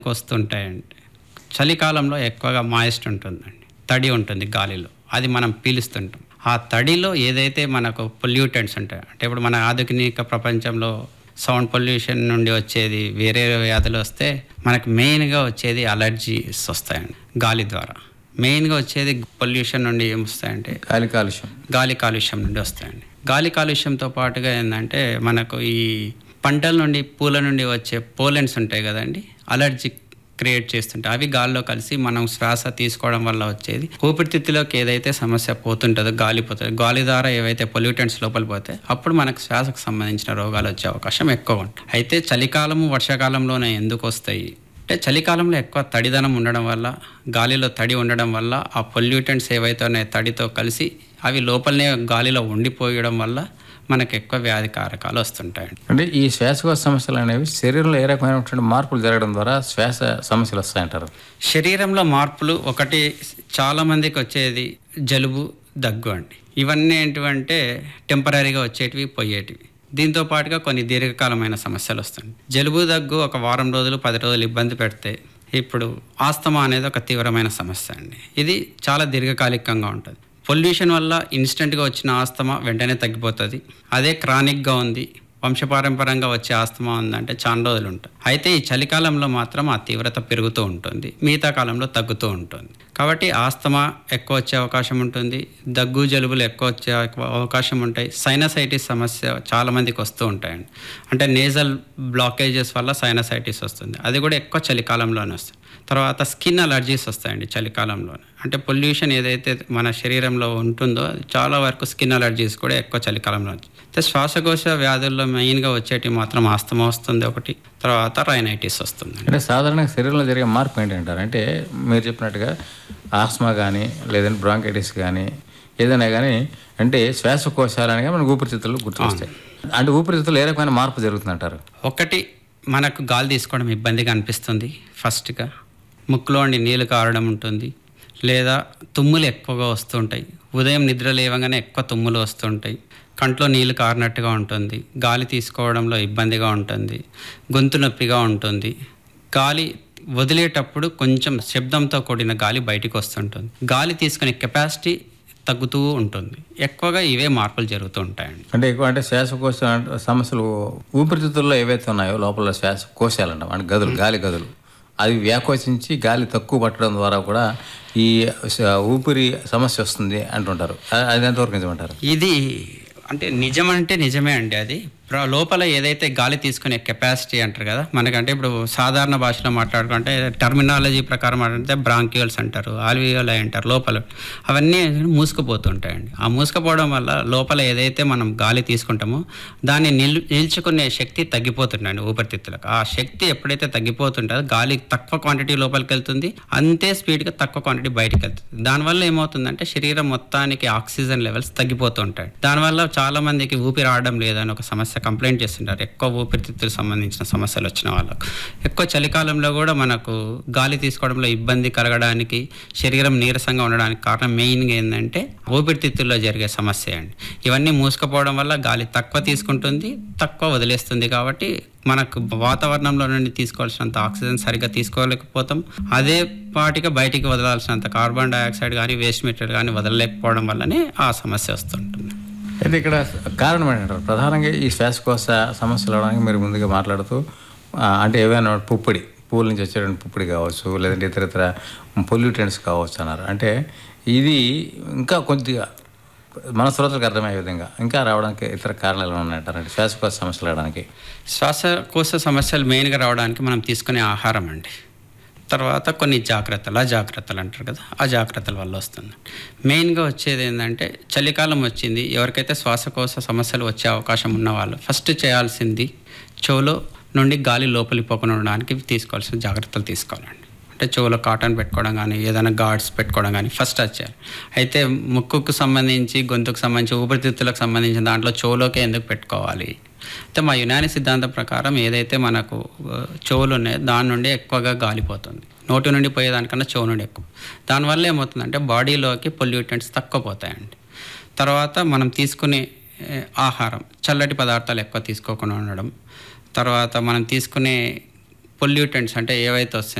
వస్తుంటాయండి చలికాలంలో ఎక్కువగా మాయిస్ట్ ఉంటుందండి తడి ఉంటుంది గాలిలో అది మనం పీలుస్తుంటాం ఆ తడిలో ఏదైతే మనకు పొల్యూటెంట్స్ ఉంటాయి అంటే ఇప్పుడు మన ఆధునిక ప్రపంచంలో సౌండ్ పొల్యూషన్ నుండి వచ్చేది వేరే వ్యాధులు వస్తే మనకు మెయిన్గా వచ్చేది అలర్జీస్ వస్తాయండి గాలి ద్వారా మెయిన్గా వచ్చేది పొల్యూషన్ నుండి ఏం వస్తాయంటే గాలి కాలుష్యం గాలి కాలుష్యం నుండి వస్తాయండి గాలి కాలుష్యంతో పాటుగా ఏంటంటే మనకు ఈ పంటల నుండి పూల నుండి వచ్చే పోలెన్స్ ఉంటాయి కదండి అలర్జీ క్రియేట్ చేస్తుంటాయి అవి గాల్లో కలిసి మనం శ్వాస తీసుకోవడం వల్ల వచ్చేది ఊపిరితిత్తులోకి ఏదైతే సమస్య పోతుంటుందో గాలి పోతుంది గాలి ద్వారా ఏవైతే పొల్యూటెంట్స్ లోపల పోతే అప్పుడు మనకు శ్వాసకు సంబంధించిన రోగాలు వచ్చే అవకాశం ఎక్కువ ఉంటుంది అయితే చలికాలము వర్షాకాలంలోనే ఎందుకు వస్తాయి అంటే చలికాలంలో ఎక్కువ తడిదనం ఉండడం వల్ల గాలిలో తడి ఉండడం వల్ల ఆ పొల్యూటెంట్స్ ఏవైతే ఉన్నాయో తడితో కలిసి అవి లోపలనే గాలిలో ఉండిపోయడం వల్ల మనకు ఎక్కువ వ్యాధి కారకాలు వస్తుంటాయండి అంటే ఈ శ్వాసకోశ సమస్యలు అనేవి శరీరంలో ఏ రకమైనటువంటి మార్పులు జరగడం ద్వారా శ్వాస సమస్యలు వస్తాయంటారు శరీరంలో మార్పులు ఒకటి చాలా మందికి వచ్చేది జలుబు దగ్గు అండి ఇవన్నీ ఏంటివంటే టెంపరీగా వచ్చేటివి పోయేటివి దీంతో పాటుగా కొన్ని దీర్ఘకాలమైన సమస్యలు వస్తాయి జలుబు దగ్గు ఒక వారం రోజులు పది రోజులు ఇబ్బంది పెడితే ఇప్పుడు ఆస్తమా అనేది ఒక తీవ్రమైన సమస్య అండి ఇది చాలా దీర్ఘకాలికంగా ఉంటుంది పొల్యూషన్ వల్ల ఇన్స్టెంట్గా వచ్చిన ఆస్తమా వెంటనే తగ్గిపోతుంది అదే క్రానిక్గా ఉంది వంశపారంపరంగా వచ్చే ఆస్తమా ఉందంటే చాలా రోజులు ఉంటుంది అయితే ఈ చలికాలంలో మాత్రం ఆ తీవ్రత పెరుగుతూ ఉంటుంది మిగతా కాలంలో తగ్గుతూ ఉంటుంది కాబట్టి ఆస్తమా ఎక్కువ వచ్చే అవకాశం ఉంటుంది దగ్గు జలుబులు ఎక్కువ వచ్చే అవకాశం ఉంటాయి సైనసైటిస్ సమస్య చాలా మందికి వస్తూ ఉంటాయండి అంటే నేజల్ బ్లాకేజెస్ వల్ల సైనసైటిస్ వస్తుంది అది కూడా ఎక్కువ చలికాలంలోనే వస్తుంది తర్వాత స్కిన్ అలర్జీస్ వస్తాయండి చలికాలంలో అంటే పొల్యూషన్ ఏదైతే మన శరీరంలో ఉంటుందో అది చాలా వరకు స్కిన్ అలర్జీస్ కూడా ఎక్కువ చలికాలంలో వచ్చాయి అయితే శ్వాసకోశ వ్యాధుల్లో మెయిన్గా వచ్చేటి మాత్రం ఆస్తమా వస్తుంది ఒకటి తర్వాత రైనైటిస్ వస్తుంది అంటే సాధారణంగా శరీరంలో జరిగే మార్పు ఏంటంటారు అంటే మీరు చెప్పినట్టుగా ఆస్మా కానీ లేదంటే బ్రాంకైటిస్ కానీ ఏదైనా కానీ అంటే శ్వాసకోశాలు అనగా మనకు ఊపిరితిత్తులు గుర్తొస్తాయి అంటే ఊపిరితిత్తులు ఏ రకమైన మార్పు జరుగుతుందంటారు ఒకటి మనకు గాలి తీసుకోవడం ఇబ్బందిగా అనిపిస్తుంది ఫస్ట్గా ముక్కులో ఉండి నీళ్ళు కారడం ఉంటుంది లేదా తుమ్ములు ఎక్కువగా వస్తుంటాయి ఉదయం నిద్ర లేవగానే ఎక్కువ తుమ్ములు వస్తుంటాయి కంట్లో నీళ్ళు కారినట్టుగా ఉంటుంది గాలి తీసుకోవడంలో ఇబ్బందిగా ఉంటుంది గొంతు నొప్పిగా ఉంటుంది గాలి వదిలేటప్పుడు కొంచెం శబ్దంతో కూడిన గాలి బయటికి వస్తుంటుంది గాలి తీసుకునే కెపాసిటీ తగ్గుతూ ఉంటుంది ఎక్కువగా ఇవే మార్పులు జరుగుతూ ఉంటాయండి అంటే ఎక్కువ అంటే శ్వాసకోశ అంటే సమస్యలు ఊపిరితిత్తుల్లో ఏవైతే ఉన్నాయో లోపల శ్వాసకోశాలు అంటాం అంటే గదులు గాలి గదులు అవి వ్యాకోచించి గాలి తక్కువ పట్టడం ద్వారా కూడా ఈ స- ఊపిరి సమస్య వస్తుంది అంటుంటారు అ- అది ఎంతవరకు నిజమంటారు ఇది అంటే నిజం అంటే నిజమే అండి అది ప్ర- లోపల ఏదైతే గాలి తీసుకునే కెపాసిటీ అంటారు కదా మనకంటే ఇప్పుడు సాధారణ భాషలో మాట్లాడుకుంటే టర్మినాలజీ ప్రకారం మాట్లాడితే బ్రాంక్యూల్స్ అంటారు ఆల్వియోలై అంటారు లోపల అవన్నీ మూసుకుపోతుంటాయండి ఆ మూసుకుపోవడం వల్ల లోపల ఏదైతే మనం గాలి తీసుకుంటామో దాన్ని నిల్ నిల్చుకునే శక్తి తగ్గిపోతుందండి ఊపిరితిత్తులకు ఆ శక్తి ఎప్పుడైతే తగ్గిపోతుంటుందో గాలి తక్కువ క్వాంటిటీ లోపలికి వెళ్తుంది అంతే స్పీడ్గా తక్కువ క్వాంటిటీ బయటికి వెళ్తుంది దానివల్ల ఏమవుతుందంటే శరీరం మొత్తానికి ఆక్సిజన్ లెవెల్స్ తగ్గిపోతూ ఉంటాయి దానివల్ల చాలా మందికి ఊపిరి ఆడడం లేదని ఒక సమస్య కంప్లైంట్ చేస్తుంటారు ఎక్కువ ఊపిరితిత్తులకు సంబంధించిన సమస్యలు వచ్చిన వాళ్ళకు ఎక్కువ చలికాలంలో కూడా మనకు గాలి తీసుకోవడంలో ఇబ్బంది కలగడానికి శరీరం నీరసంగా ఉండడానికి కారణం మెయిన్గా ఏంటంటే ఊపిరితిత్తుల్లో జరిగే సమస్య అండి ఇవన్నీ మూసుకుపోవడం వల్ల గాలి తక్కువ తీసుకుంటుంది తక్కువ వదిలేస్తుంది కాబట్టి మనకు వాతావరణంలో నుండి తీసుకోవాల్సినంత ఆక్సిజన్ సరిగ్గా తీసుకోలేకపోతాం అదే పాటిగా బయటికి వదలాల్సినంత కార్బన్ డైఆక్సైడ్ కానీ వేస్ట్ మెటీరియల్ కానీ వదలలేకపోవడం వల్లనే ఆ సమస్య వస్తుంటుంది అయితే ఇక్కడ కారణం ఏంటంటారు ప్రధానంగా ఈ శ్వాసకోశ సమస్యలు అవడానికి మీరు ముందుగా మాట్లాడుతూ ఆ, అంటే ఏవైనా పుప్పొడి పూల నుంచి వచ్చేటువంటి పుప్పొడి కావచ్చు లేదంటే ఇతర ఇతర పొల్యూటెంట్స్ కావచ్చు అన్నారు అంటే ఇది ఇంకా కొద్దిగా మన శ్రోతలకు అర్థమయ్యే విధంగా ఇంకా రావడానికి ఇతర కారణాలు ఏమైనా ఉన్నాయంటారు అంటే శ్వాసకోశ సమస్యలు రావడానికి శ్వాసకోశ సమస్యలు మెయిన్గా రావడానికి మనం తీసుకునే ఆహారం అండి తర్వాత కొన్ని జాగ్రత్తలు ఆ జాగ్రత్తలు అంటారు కదా ఆ జాగ్రత్తల వల్ల వస్తుంది మెయిన్గా వచ్చేది ఏంటంటే చలికాలం వచ్చింది ఎవరికైతే శ్వాసకోశ సమస్యలు వచ్చే అవకాశం ఉన్న వాళ్ళు ఫస్ట్ చేయాల్సింది చెవులో నుండి గాలి లోపలి పోకుండా ఉండడానికి తీసుకోవాల్సిన జాగ్రత్తలు తీసుకోవాలండి అంటే చెవులో కాటన్ పెట్టుకోవడం కానీ ఏదైనా గార్డ్స్ పెట్టుకోవడం కానీ ఫస్ట్ అది చేయాలి అయితే ముక్కుకు సంబంధించి గొంతుకు సంబంధించి ఊపిరితిత్తులకు సంబంధించిన దాంట్లో చెవులోకే ఎందుకు పెట్టుకోవాలి అయితే మా యునాని సిద్ధాంతం ప్రకారం ఏదైతే మనకు ఆ, చెవులు ఉన్నాయో దాని నుండి ఎక్కువగా గాలిపోతుంది నోటి నుండి పోయేదానికన్నా చెవు నుండి ఎక్కువ దానివల్ల ఏమవుతుందంటే బాడీలోకి పొల్యూటెంట్స్ తక్కువ పోతాయండి తర్వాత మనం తీసుకునే ఏ, ఆహారం చల్లటి పదార్థాలు ఎక్కువ తీసుకోకుండా ఉండడం తర్వాత మనం తీసుకునే పొల్యూటెంట్స్ అంటే ఏవైతే వస్తాయి